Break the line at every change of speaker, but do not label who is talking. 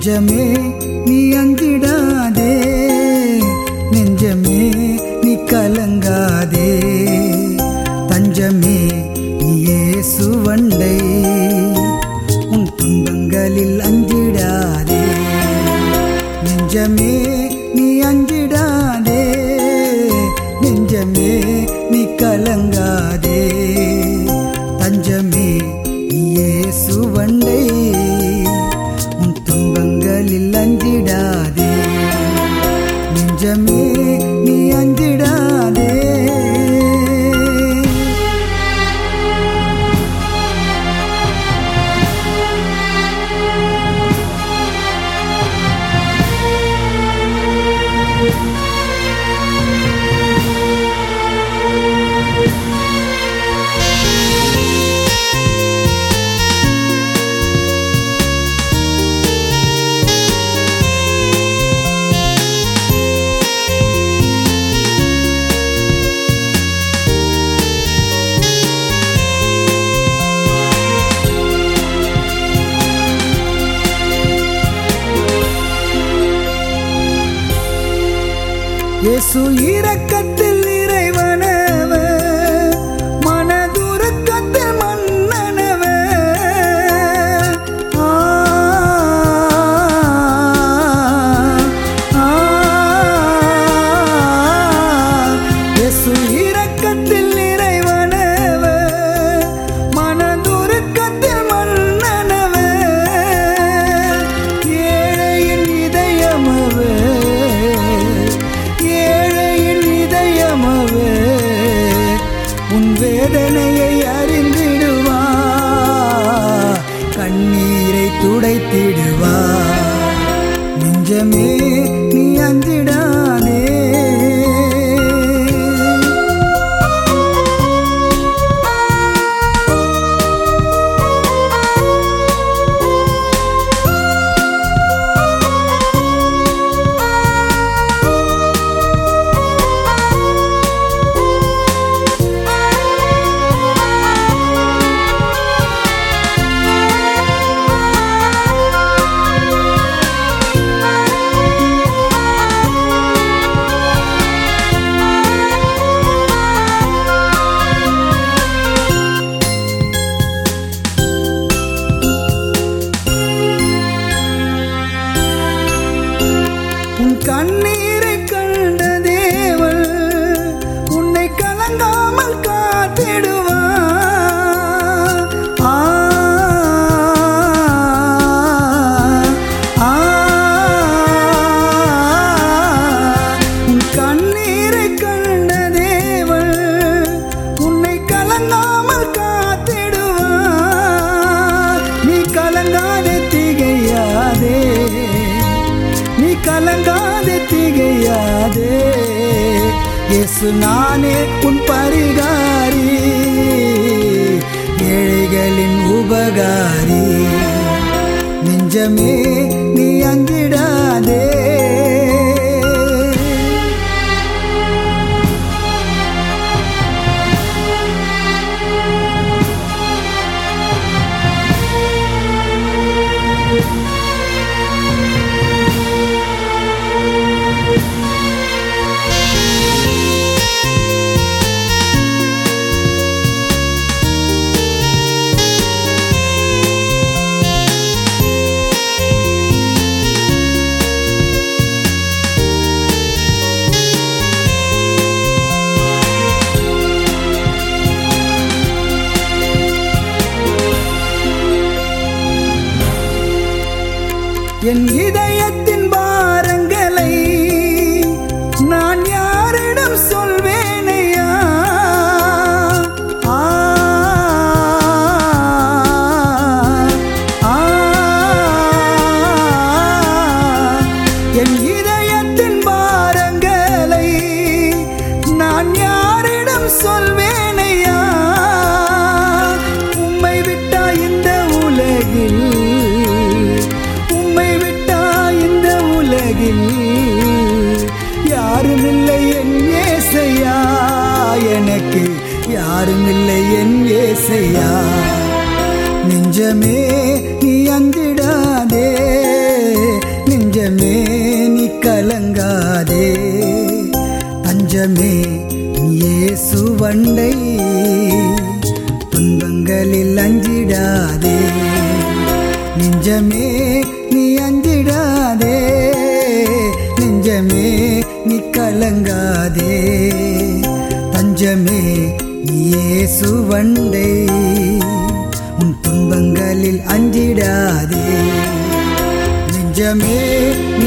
நெஞ்சமே நீ அஞ்சிடாதே நெஞ்சமே நீ கலங்காதே தஞ்சமே நீ இயேசுவண்டை உன் துன்பங்களில் அஞ்சிடாதே நெஞ்சமே நீ அஞ்சிடாதே நெஞ்சமே நீ கலங்காதே தஞ்சமே நீ இயேசுவண்டை உன் துன்பங்களில் அஞ்சிடாதே நெஞ்சமே நீ அஞ்சிடாதே இயேசு இரக்கத்தில் இறைவனவ மனதுருக்கத்தில் மன்னனவ ஆ, ஆ, இயேசு இரக்கத்தில் இறைவனவ மனதுருக்கத்தில் மன்னனவ ஏழையின் இதயமவே ஏழையின் இதயமவே உன் வேதனையை அறிந்திடுவா கண்ணீரை துடைத்திடுவா நெஞ்சமே நீ அஞ்சிடாதே உன் கண்ணீரை கண்ட தேவன் உன்னை கலங்காமல் காத்திடுவா ஆ, ஆ, உன் கண்ணீரை கண்ட தேவன் உன்னை கலங்காமல் காத்திடுவா நீ கலங்காதே திகையாதே நீ கலங்காதே திகையாதே இயேசு நானே உன் பரிகாரி ஏழைகளின் உபகாரி நெஞ்சமே நீ அஞ்சிடாதே என் இதயத்தின் பாரங்களை நான் யாரிடம் சொல்வேனையா ஆ, ஆ, என் இதயத்தின் பாரங்களை நான் யாரிடம் சொல்வேனையா உம்மை விட்டா இந்த உலகில் உம்மை விட்டா இந்த உலகில் யாருமில்லை என் ஏசையா எனக்கு யாருமில்லை என் ஏசையா நெஞ்சமே நீ அந்திடாதே நெஞ்சமே நீ கலங்காதே தஞ்சமே இயேசு வண்டை துன்பங்களில் அஞ்சிடாதே நெஞ்சமே நீ அஞ்சிடாதே நெஞ்சமே நீ கலங்காதே தஞ்சமே இயேசு வண்டை உன் துன்பங்களில் அஞ்சிடாதே நெஞ்சமே